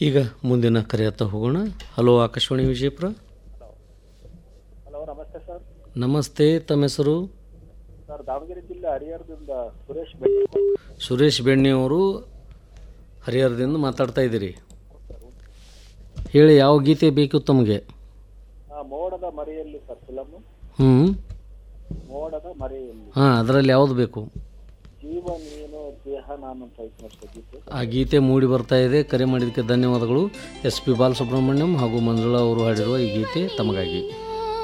ಈಗ ಮುಂದಿನ ಕರೆ ಹತ್ತ ಹೋಗೋಣ ಹಲೋ ಆಕಾಶವಾಣಿ ವಿಜಯಪುರ ಹಲೋ ನಮಸ್ತೆ ಸರ್ ನಮಸ್ತೆ ತಮ್ಮ ಹೆಸರು ಸರ್ ದಾವಣಗೆರೆ ಜಿಲ್ಲೆ ಹರಿಹರದಿಂದ ಸುರೇಶ್ ಬೆಟ್ಟಿ ಸುರೇಶ್ ಬೆಣ್ಣೆ ಅವರು ಹರಿಹರದಿಂದ ಮಾತಾಡ್ತಾ ಇದ್ದೀರಿ ಹೇಳಿ ಯಾವ ಗೀತೆ ಬೇಕು ತಮಗೆ ಆ, ಮೋಡದ ಮರೆಯಲ್ಲಿ ಸರ್ ಫಿಲಮ್ ಹ್ಞೂ ಮೋಡದ ಮರೆಯಲ್ಲಿ ಹಾಂ ಅದರಲ್ಲಿ ಯಾವುದು ಬೇಕು ಜೀವ ನೀನು ದೇಹ ನಾನು ಅಂತ ಐತೆ ನೋಡಿ ಸರ್ ಗೀತೆ ಆ ಗೀತೆ ಮೂಡಿ ಬರ್ತಾ ಇದೆ ಕರೆ ಮಾಡಿದ್ದಕ್ಕೆ ಧನ್ಯವಾದಗಳು ಎಸ್ ಪಿ ಬಾಲಸುಬ್ರಹ್ಮಣ್ಯಂ ಹಾಗೂ ಮಂಜುಳಾ ಅವರು ಹಾಡಿರುವ ಈ ಗೀತೆ ತಮಗಾಗಿ